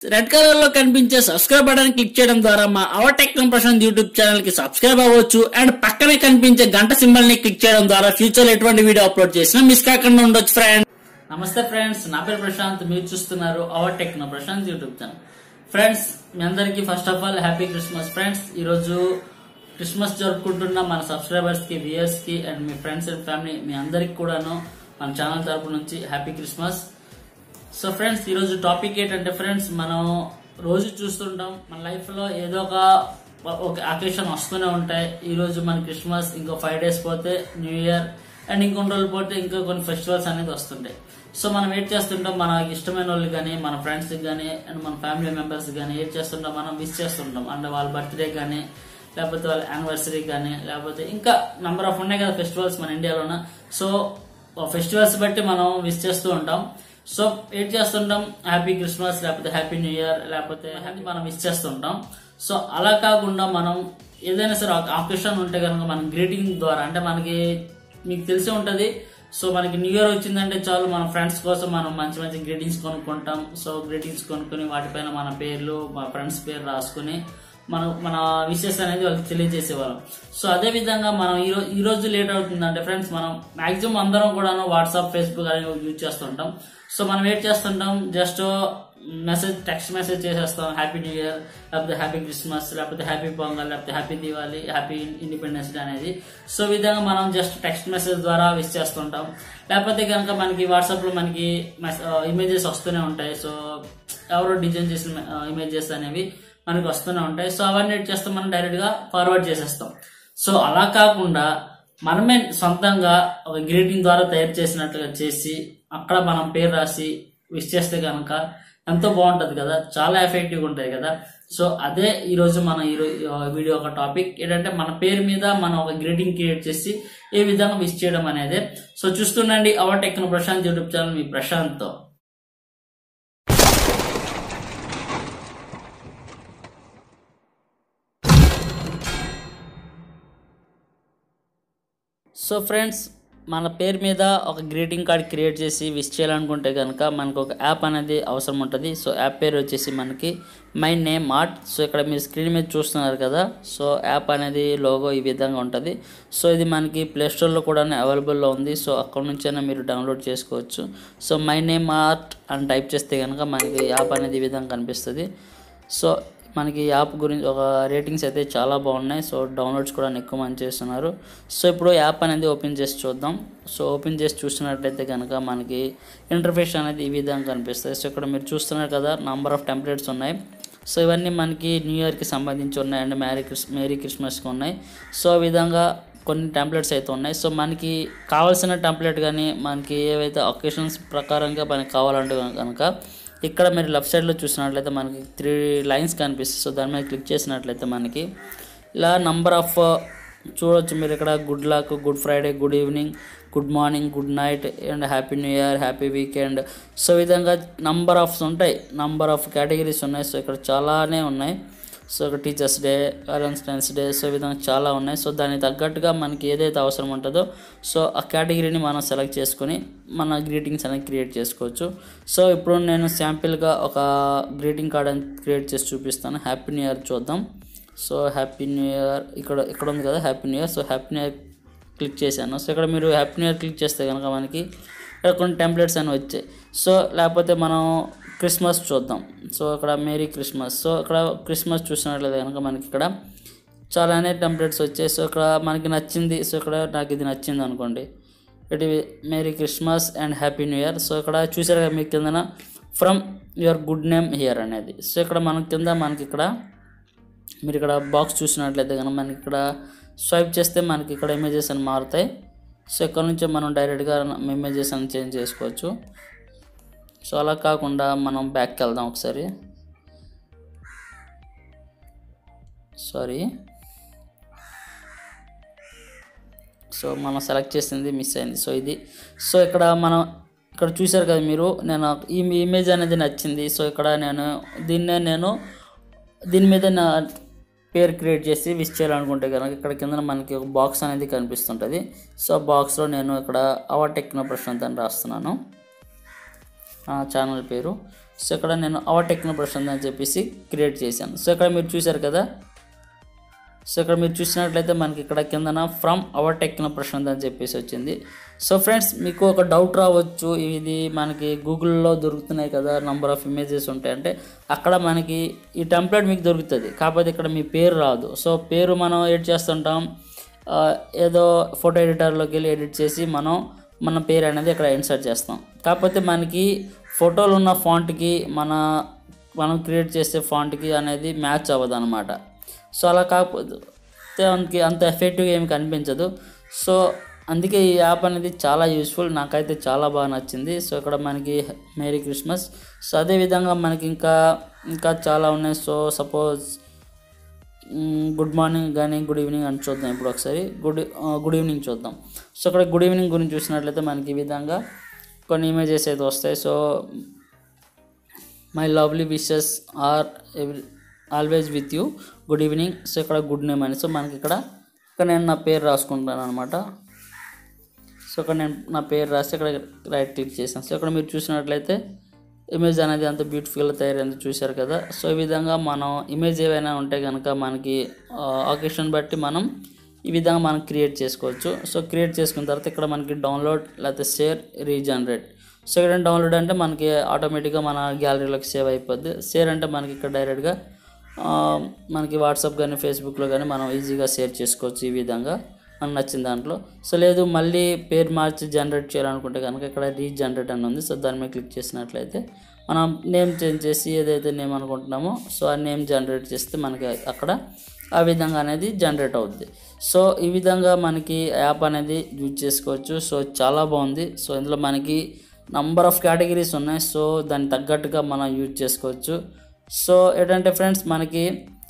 red colour లో కనిపించే subscribe button click చేయడం ద్వారా మా our techno Prashanth YouTube channel కి సబ్స్క్రైబ్ అవ్వచ్చు అండ్ పక్కనే కనిపించే గంట సింబల్ ని క్లిక్ చేయడం ద్వారా ఫ్యూచర్ లో ఎటువంటి వీడియో అప్లోడ్ చేసినా మిస్ కాకుండా ఉండొచ్చు ఫ్రెండ్ నమస్తే ఫ్రెండ్స్ నా పేరు ప్రశాంత్ మీరు చూస్తున్నారు our techno Prashanth YouTube channel friends మీ అందరికీ first of all happy Christmas friends ఈ రోజు క్రిస్మస్ జరుపుకుంటున్న మన సబ్స్క్రైబర్స్ కి వ్యూయర్స్ కి అండ్ మీ ఫ్రెండ్స్ అండ్ ఫ్యామిలీ మీ అందరికి కూడాను మన ఛానల్ తరపు నుంచి హ్యాపీ క్రిస్మస్ సో ఫ్రెండ్స్ ఈరోజు టాపిక్ ఏంటంటే ఫ్రెండ్స్ మనం రోజు చూస్తుంటాం మన లైఫ్ లో ఏదో ఒక ఒక అకేషన్ వస్తూనే ఉంటాయి ఈ రోజు మన క్రిస్మస్ ఇంకో ఫైవ్ డేస్ పోతే న్యూ ఇయర్ అండ్ ఇంకొన్ని రోజులు పోతే ఇంకా కొన్ని ఫెస్టివల్స్ అనేది వస్తుంటాయి సో మనం ఏం చేస్తుంటాం మన ఇష్టమైన వాళ్ళు కానీ మన ఫ్రెండ్స్ కానీ అండ్ మన ఫ్యామిలీ మెంబర్స్ కానీ ఏం చేస్తుంటాం మనం విష్ చేస్తుంటాం అంటే వాళ్ళ బర్త్డే కానీ లేకపోతే వాళ్ళ యానివర్సరీ కానీ లేకపోతే ఇంకా నంబర్ ఆఫ్ ఉన్నాయి కదా ఫెస్టివల్స్ మన ఇండియాలోన సో ఫెస్టివల్స్ బట్టి మనం విష్ చేస్తూ ఉంటాం సో ఏం చేస్తుంటాం హ్యాపీ క్రిస్మస్ లేకపోతే హ్యాపీ న్యూ ఇయర్ లేకపోతే హ్యాపీ మనం విష్ చేస్తుంటాం సో అలా కాకుండా మనం ఏదైనా సరే ఆకేషన్ ఉంటే కనుక మనం గ్రీటింగ్ ద్వారా అంటే మనకి మీకు తెలిసే ఉంటది సో మనకి న్యూ ఇయర్ వచ్చిందంటే చాలు మన ఫ్రెండ్స్ కోసం మనం మంచి మంచి గ్రీటింగ్స్ కొనుక్కుంటాం సో గ్రీటింగ్స్ కొనుక్కొని వాటిపైన మన పేర్లు మన ఫ్రెండ్స్ పేరు రాసుకుని మనం మన విషెస్ అనేది వాళ్ళకి తెలియజేసేవాళ్ళం సో అదే విధంగా మనం ఈ రోజు ఈ రోజు లేట్ అవుతుందంటే ఫ్రెండ్స్ మనం మాక్సిమం అందరం కూడా వాట్సాప్ ఫేస్బుక్ అనేది యూజ్ చేస్తుంటాం సో మనం ఏం చేస్తుంటాం జస్ట్ మెసేజ్ టెక్స్ట్ మెసేజ్ చేసేస్తాం హ్యాపీ న్యూ ఇయర్ లేకపోతే హ్యాపీ క్రిస్మస్ లేకపోతే హ్యాపీ పొంగల్ లేకపోతే happy Diwali happy independence day అనేది సో ఈ విధంగా మనం జస్ట్ టెక్స్ట్ మెసేజ్ ద్వారా విష్ చేస్తుంటాం లేకపోతే కనుక మనకి వాట్సాప్ లో మనకి ఇమేజెస్ వస్తూనే ఉంటాయి సో ఎవరో డిజైన్ చేసిన ఇమేజెస్ అనేవి మనకి వస్తూనే ఉంటాయి సో అవన్నీ ఏం చేస్తాం మనం డైరెక్ట్ గా ఫార్వర్డ్ చేసేస్తాం సో అలా కాకుండా మనమే సొంతంగా ఒక గ్రీటింగ్ ద్వారా తయారు చేసినట్టుగా చేసి అక్కడ మనం పేరు రాసి విష్ చేస్తే కనుక ఎంతో బాగుంటది కదా చాలా ఎఫెక్టివ్ ఉంటాయి కదా సో అదే ఈ రోజు మన ఈ వీడియో ఒక టాపిక్ ఏంటంటే మన పేరు మీద మనం ఒక గ్రీటింగ్ క్రియేట్ చేసి ఏ విధంగా విష్ చేయడం అనేది సో చూస్తుండండి our techno Prashanth YouTube channel మీ ప్రశాంత్ తో సో ఫ్రెండ్స్ మన పేరు మీద ఒక గ్రీటింగ్ కార్డ్ క్రియేట్ చేసి విష్ చేయాలనుకుంటే కనుక మనకు ఒక యాప్ అనేది అవసరం ఉంటుంది సో యాప్ పేరు వచ్చేసి మనకి మై నేమ్ ఆర్ట్ సో ఇక్కడ మీరు స్క్రీన్ మీద చూస్తున్నారు కదా సో యాప్ అనేది లోగో ఈ విధంగా ఉంటుంది సో ఇది మనకి ప్లే స్టోర్లో కూడా అవైలబుల్లో ఉంది సో అక్కడ నుంచైనా మీరు డౌన్లోడ్ చేసుకోవచ్చు సో మై నేమ్ ఆర్ట్ అని టైప్ చేస్తే కనుక మనకి యాప్ అనేది ఈ విధంగా కనిపిస్తుంది సో మనకి యాప్ గురించి ఒక రేటింగ్స్ అయితే చాలా బాగున్నాయి సో డౌన్లోడ్స్ కూడా ఎక్కువ మంది చేస్తున్నారు సో ఇప్పుడు యాప్ అనేది ఓపెన్ చేసి చూద్దాం సో ఓపెన్ చేసి చూసినట్లయితే కనుక మనకి ఇంటర్ఫేస్ అనేది ఈ విధంగా కనిపిస్తుంది సో ఇక్కడ మీరు చూస్తున్నారు కదా నంబర్ ఆఫ్ టెంప్లెట్స్ ఉన్నాయి సో ఇవన్నీ మనకి న్యూ ఇయర్కి సంబంధించి ఉన్నాయి అండ్ మ్యారీ క్రిస్ మేరీ క్రిస్మస్కి ఉన్నాయి సో ఈ విధంగా కొన్ని టెంప్లెట్స్ అయితే ఉన్నాయి సో మనకి కావాల్సిన టెంప్లెట్ కానీ మనకి ఏవైతే ఒకేషన్స్ ప్రకారంగా మనకి కావాలంటే కనుక ఇక్కడ మీరు లెఫ్ట్ సైడ్లో చూసినట్లయితే మనకి త్రీ లైన్స్ కనిపిస్తాయి సో దాని మీద క్లిక్ చేసినట్లయితే మనకి ఇలా నంబర్ ఆఫ్ చూడవచ్చు మీరు ఇక్కడ good luck good Friday good evening good morning good night and happy new year happy weekend so ఈ విధంగా నంబర్ ఆఫ్స్ ఉంటాయి నంబర్ ఆఫ్ కేటగిరీస్ ఉన్నాయి సో ఇక్కడ చాలానే ఉన్నాయి సో ఇక్కడ teachers day valentine's day so ఈ విధంగా చాలా ఉన్నాయి సో దానికి తగ్గట్టుగా మనకి ఏదైతే అవసరం ఉంటుందో సో ఆ కేటగిరీని మనం సెలెక్ట్ చేసుకొని మన గ్రీటింగ్స్ అనేది క్రియేట్ చేసుకోవచ్చు సో ఇప్పుడు నేను శాంపిల్గా ఒక గ్రీటింగ్ కార్డ్ అని క్రియేట్ చేసి చూపిస్తాను హ్యాపీ న్యూ ఇయర్ చూద్దాం సో హ్యాపీ న్యూ ఇయర్ ఇక్కడ ఇక్కడ ఉంది కదా happy new year so happy new year click చేశాను సో ఇక్కడ మీరు హ్యాపీ న్యూ ఇయర్ క్లిక్ చేస్తే కనుక మనకి ఇక్కడ కొన్ని టెంప్లెట్స్ అని వచ్చాయి సో లేకపోతే మనం క్రిస్మస్ చూద్దాం సో ఇక్కడ మేరీ క్రిస్మస్ సో ఇక్కడ క్రిస్మస్ చూసినట్లయితే కనుక మనకి ఇక్కడ చాలానే టెంప్లెట్స్ వచ్చాయి సో ఇక్కడ మనకి నచ్చింది సో ఇక్కడ నాకు ఇది నచ్చింది అనుకోండి ఇది merry Christmas and happy new year so ఇక్కడ చూసారు కదా మీకు కిందన from your good name here అనేది సో ఇక్కడ మన కింద మనకి ఇక్కడ మీరు ఇక్కడ బాక్స్ చూసినట్లయితే కనుక మనకి ఇక్కడ స్వైప్ చేస్తే మనకి ఇక్కడ ఇమేజెస్ అని మారుతాయి సో ఇక్కడ నుంచి మనం డైరెక్ట్గా ఇమేజెస్ అని చేంజ్ చేసుకోవచ్చు సో అలా కాకుండా మనం బ్యాక్కి వెళ్దాం ఒకసారి సారీ సో మనం సెలెక్ట్ చేసింది మిస్ అయింది సో ఇది సో ఇక్కడ మనం ఇక్కడ చూశారు కదా మీరు నేను ఈ ఇమేజ్ అనేది నచ్చింది సో ఇక్కడ నేను దీన్నే నేను దీని మీద నా పేరు క్రియేట్ చేసి విష్ చేయాలనుకుంటే కనుక ఇక్కడ కింద మనకి ఒక బాక్స్ అనేది కనిపిస్తుంటుంది సో ఆ బాక్స్లో నేను ఇక్కడ అవర్ టెక్నో ప్రశాంత్ అని రాస్తున్నాను ఆ ఛానల్ పేరు సో ఇక్కడ నేను అవర్ టెక్నో ప్రశాంత్ అని చెప్పేసి క్రియేట్ చేశాను సో ఇక్కడ మీరు చూశారు కదా సో ఇక్కడ మీరు చూసినట్లయితే మనకి ఇక్కడ కిందన ఫ్రమ్ అవర్ టెక్నో ప్రశాంత్ అని చెప్పేసి వచ్చింది సో ఫ్రెండ్స్ మీకు ఒక డౌట్ రావచ్చు ఇది మనకి గూగుల్లో దొరుకుతున్నాయి కదా నంబర్ ఆఫ్ ఇమేజెస్ ఉంటాయంటే అక్కడ మనకి ఈ టెంప్లెట్ మీకు దొరుకుతుంది కాకపోతే ఇక్కడ మీ పేరు రాదు సో పేరు మనం ఎడిట్ చేస్తుంటాం ఆ, ఏదో ఫోటో ఎడిటర్లోకి వెళ్ళి ఎడిట్ చేసి మనం మన పేరు అనేది ఇక్కడ ఇన్సర్ట్ చేస్తాం కాకపోతే మనకి ఫోటోలు ఉన్న ఫాంట్కి మన మనం క్రియేట్ చేసే ఫాంట్కి అనేది మ్యాచ్ అవ్వదు అనమాట సో అలా కాకపోతే మనకి అంత ఎఫెక్టివ్గా ఏమి కనిపించదు సో అందుకే ఈ యాప్ అనేది చాలా యూస్ఫుల్ నాకైతే చాలా బాగా నచ్చింది సో ఇక్కడ మనకి మేరీ క్రిస్మస్ సో అదేవిధంగా మనకి ఇంకా ఇంకా చాలా ఉన్నాయి సో సపోజ్ గుడ్ మార్నింగ్ కానీ గుడ్ ఈవినింగ్ అని చూద్దాం ఇప్పుడు ఒకసారి గుడ్ గుడ్ ఈవినింగ్ చూద్దాం సో ఇక్కడ గుడ్ ఈవినింగ్ గురించి చూసినట్లయితే మనకి ఈ విధంగా కొన్ని ఇమేజెస్ అయితే వస్తాయి so my lovely wishes are always with you good evening so ఇక్కడ గుడ్ నేమ్ అని సో మనకి ఇక్కడ ఇక్కడ నేను నా పేరు రాసుకుంటాను అనమాట సో ఇక్కడ నేను నా పేరు రాసి ఇక్కడ రైట్ క్లిక్ చేశాను సో ఇక్కడ మీరు చూసినట్లయితే ఇమేజ్ అనేది అంత బ్యూటిఫుల్గా తయారైంది చూశారు కదా సో ఈ విధంగా మనం ఇమేజ్ ఏవైనా ఉంటే కనుక మనకి ఆకేషన్ బట్టి మనం ఈ విధంగా మనం క్రియేట్ చేసుకోవచ్చు సో క్రియేట్ చేసుకున్న తర్వాత ఇక్కడ మనకి డౌన్లోడ్ లేకపోతే షేర్ రీజనరేట్ సో ఇక్కడ డౌన్లోడ్ అంటే మనకి ఆటోమేటిక్గా మన గ్యాలరీలోకి సేవ్ అయిపోద్ది షేర్ అంటే మనకి ఇక్కడ డైరెక్ట్గా ఆ, మనకి వాట్సాప్ కానీ ఫేస్బుక్లో కానీ మనం ఈజీగా షేర్ చేసుకోవచ్చు ఈ విధంగా మనకు నచ్చిన దాంట్లో సో లేదు మళ్ళీ పేరు మార్చి జనరేట్ చేయాలనుకుంటే కనుక ఇక్కడ రీజనరేట్ అని ఉంది సో దాని మీద క్లిక్ చేసినట్లయితే మనం నేమ్ చేంజ్ చేసి ఏదైతే నేమ్ అనుకుంటున్నామో సో ఆ నేమ్ జనరేట్ చేస్తే మనకి అక్కడ ఆ విధంగా అనేది జనరేట్ అవుద్ది సో ఈ విధంగా మనకి యాప్ అనేది యూజ్ చేసుకోవచ్చు సో చాలా బాగుంది సో ఇందులో మనకి నంబర్ ఆఫ్ కేటగిరీస్ ఉన్నాయి సో దానికి తగ్గట్టుగా మనం యూజ్ చేసుకోవచ్చు సో ఏంటంటే ఫ్రెండ్స్ మనకి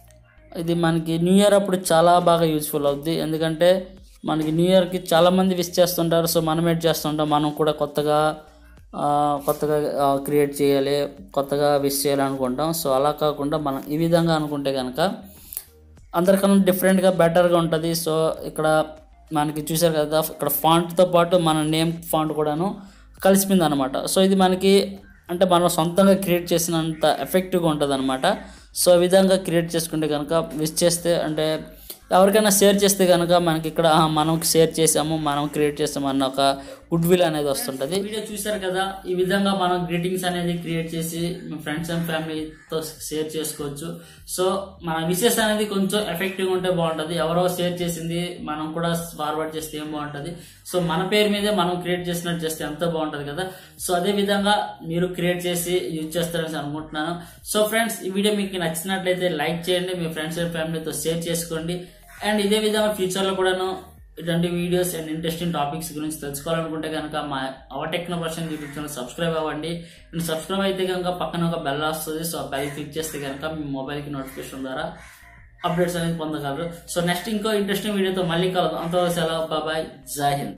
ఇది మనకి న్యూ ఇయర్ అప్పుడు చాలా బాగా యూజ్ఫుల్ అవుద్ది ఎందుకంటే మనకి న్యూ ఇయర్కి చాలామంది విష్ చేస్తుంటారు సో మనం ఏం చేస్తుంటాం మనం కూడా కొత్తగా ఆ, కొత్తగా క్రియేట్ చేయాలి కొత్తగా విష్ చేయాలనుకుంటాం సో అలా కాకుండా మనం ఈ విధంగా అనుకుంటే కనుక అందరికన్నా డిఫరెంట్గా బెటర్గా ఉంటుంది సో ఇక్కడ మనకి చూసారు కదా ఇక్కడ ఫాంట్తో పాటు మన నేమ్ ఫాంట్ కూడాను కలిసిపోయింది అనమాట సో ఇది మనకి అంటే మనం సొంతంగా క్రియేట్ చేసినంత ఎఫెక్టివ్గా ఉంటుంది అనమాట సో ఈ విధంగా క్రియేట్ చేసుకుంటే కనుక విష్ చేస్తే అంటే ఎవరికైనా షేర్ చేస్తే కనుక మనకి ఇక్కడ "ఆ, మనం షేర్ చేసాము మనం క్రియేట్ చేసాము అన్న ఒక గుడ్ విల్ అనేది వస్తుంటుంది వీడియో చూసారు కదా ఈ విధంగా మనం గ్రీటింగ్స్ అనేది క్రియేట్ చేసి మీ ఫ్రెండ్స్ అండ్ ఫ్యామిలీతో షేర్ చేసుకోవచ్చు సో మన విషెస్ అనేది కొంచెం ఎఫెక్టివ్ ఉంటే బాగుంటుంది ఎవరో షేర్ చేసింది మనం కూడా ఫార్వర్డ్ చేస్తే ఏం బాగుంటుంది సో మన పేరు మీదే మనం క్రియేట్ చేసినట్టు చేస్తే ఎంతో బాగుంటుంది కదా సో అదే విధంగా మీరు క్రియేట్ చేసి యూజ్ చేస్తారని అనుకుంటున్నాను సో ఫ్రెండ్స్ ఈ వీడియో మీకు నచ్చినట్లయితే లైక్ చేయండి మీ ఫ్రెండ్స్ అండ్ ఫ్యామిలీతో షేర్ చేసుకోండి అండ్ ఇదే విధంగా ఫ్యూచర్ లో కూడాను ఇటువంటి వీడియోస్ అండ్ ఇంట్రెస్టింగ్ టాపిక్స్ గురించి తెలుసుకోవాలనుకుంటే కనుక మా our Techno Person YouTube channel subscribe అవ్వండి అండ్ సబ్స్క్రైబ్ అయితే కనుక పక్కన ఒక బెల్ వస్తుంది సో ఆ బెల్ క్లిక్ చేస్తే కనుక మీ మొబైల్కి నోటిఫికేషన్ ద్వారా అప్డేట్స్ అనేది పొందగలరు సో నెక్స్ట్ ఇంకో ఇంట్రెస్టింగ్ వీడియోతో మళ్ళీ కలదు అంతవరకు సెలవు బాబాయ్ జై హింద్